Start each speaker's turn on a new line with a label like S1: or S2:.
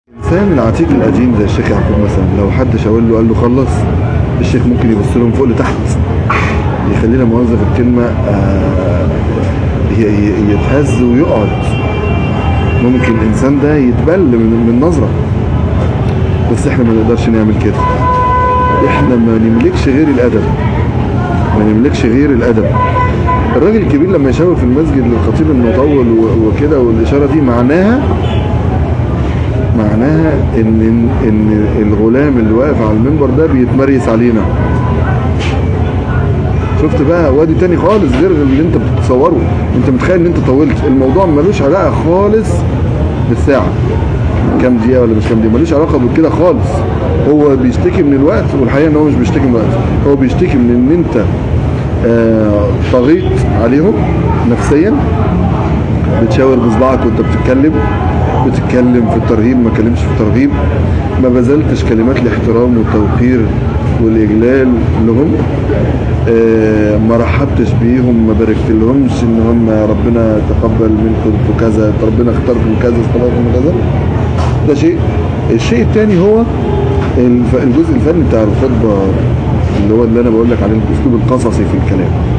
S1: الانسان العتيق القديم زي الشيخ يعقوب مثلا لو حد شاور له قال له خلص الشيخ ممكن يبص له من فوق لتحت يخلينا موظف الكلمه آه، ي- ي- يتهز ويقعد ممكن الانسان ده يتبل من من نظره بس احنا ما نقدرش نعمل كده احنا ما نملكش غير الادب ما نملكش غير الادب الراجل الكبير لما يشاور في المسجد للخطيب انه طول و- وكده والاشاره دي معناها معناها ان ان الغلام اللي واقف على المنبر ده بيتمريس علينا شفت بقى وادي تاني خالص غير اللي انت بتتصوره انت متخيل ان انت طولت الموضوع ملوش علاقه خالص بالساعه كام دقيقه ولا مش كام دقيقه ملوش علاقه بكده خالص هو بيشتكي من الوقت والحقيقه ان هو مش بيشتكي من الوقت هو بيشتكي من ان انت آه، طغيت عليهم نفسيا بتشاور بصبعك وانت بتتكلم بتتكلم في الترهيب ما كلمش في الترغيب ما بذلتش كلمات الاحترام والتوقير والاجلال لهم آه، ما رحبتش بيهم ما باركت لهمش ان هم ربنا تقبل منكم انتوا كذا ربنا اختاركم كذا اختاركم كذا ده شيء الشيء الثاني هو الف- الجزء الفني بتاع الخطبه اللي هو اللي انا بقول لك عليه الاسلوب القصصي في الكلام